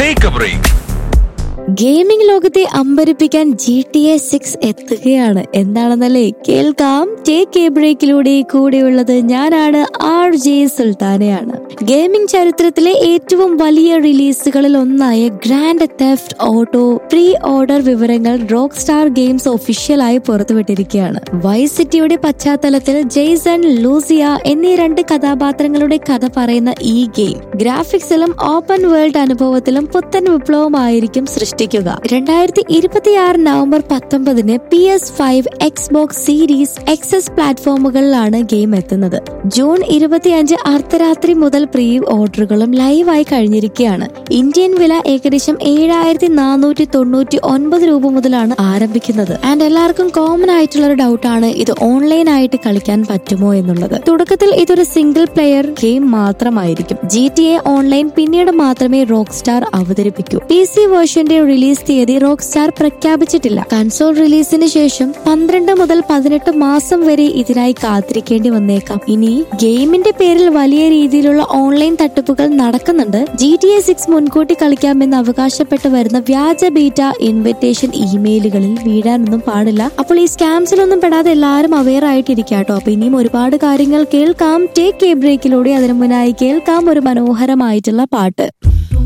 take A break gaming ലോകത്തെ അമ്പരിപ്പിക്കാൻ G T A six എത്തുകയാണ് എന്താണെന്നല്ലേ കേൾക്കാം ടേക്ക് എ ബ്രേക്കിലൂടെ കൂടെയുള്ളത് ഞാനാണ് ആർ ജെ സുൽത്താനയാണ് ഗെയിമിംഗ് ചരിത്രത്തിലെ ഏറ്റവും വലിയ റിലീസുകളിൽ ഒന്നായ Grand Theft Auto pre order വിവരങ്ങൾ റോക്ക് സ്റ്റാർ ഗെയിംസ് ഒഫീഷ്യലായി പുറത്തുവിട്ടിരിക്കുകയാണ് വൈസ് സിറ്റിയുടെ പശ്ചാത്തലത്തിൽ ജെയ്സൺ ലൂസിയ എന്നീ രണ്ട് കഥാപാത്രങ്ങളുടെ കഥ പറയുന്ന ഈ ഗെയിം ഗ്രാഫിക്സിലും ഓപ്പൺ വേൾഡ് അനുഭവത്തിലും പുത്തൻ വിപ്ലവമായിരിക്കും സൃഷ്ടിക്കുക രണ്ടായിരത്തി ഇരുപത്തിയാറ് നവംബർ പത്തൊമ്പതിന് P S five Xbox Series X S പ്ലാറ്റ്ഫോമുകളിലാണ് ഗെയിം എത്തുന്നത് ജൂൺ ഇരുപത്തിയഞ്ച് അർദ്ധരാത്രി മുതൽ പ്രീ ഓർഡറുകളും ലൈവായി കഴിഞ്ഞിരിക്കുകയാണ് ഇന്ത്യൻ വില ഏകദേശം ഏഴായിരത്തി നാനൂറ്റി തൊണ്ണൂറ്റി ഒൻപത് രൂപ മുതലാണ് ആരംഭിക്കുന്നത് ആൻഡ് എല്ലാവർക്കും കോമൺ ആയിട്ടുള്ള ഒരു ഡൗട്ടാണ് ഇത് ഓൺലൈൻ ആയിട്ട് കളിക്കാൻ പറ്റുമോ എന്നുള്ളത് തുടക്കത്തിൽ ഇതൊരു സിംഗിൾ പ്ലെയർ ഗെയിം മാത്രമായിരിക്കും ജി ടി എ ഓൺലൈൻ പിന്നീട് മാത്രമേ റോക്ക് സ്റ്റാർ അവതരിപ്പിക്കൂ പി സി വേർഷന്റെ റിലീസ് തീയതി റോക്ക് സ്റ്റാർ പ്രഖ്യാപിച്ചിട്ടില്ല കൺസോൾ റിലീസിന് ശേഷം പന്ത്രണ്ട് മുതൽ പതിനെട്ട് മാസം വരെ ഇതിനായി കാത്തിരിക്കേണ്ടി വന്നേക്കാം ഇനി ഗെയിമിന്റെ പേരിൽ വലിയ രീതിയിലുള്ള ഓൺലൈൻ തട്ടിപ്പുകൾ നടക്കുന്നുണ്ട് ജി ടി എ സിക്സ് മുൻകൂട്ടി കളിക്കാമെന്ന് അവകാശപ്പെട്ട് വരുന്ന വ്യാജ ബീറ്റ ഇൻവിറ്റേഷൻ ഇമെയിലുകളിൽ വീഴാനൊന്നും പാടില്ല അപ്പോൾ ഈ സ്കാംസിലൊന്നും പെടാതെ എല്ലാവരും അവെയർ ആയിട്ടിരിക്കാട്ടോ അപ്പൊ ഇനിയും ഒരുപാട് കാര്യങ്ങൾ കേൾക്കാം ടേക്ക് എ ബ്രേക്കിലൂടെ അതിനു മുന്നായി കേൾക്കാം ഒരു മനോഹരമായിട്ടുള്ള പാട്ട്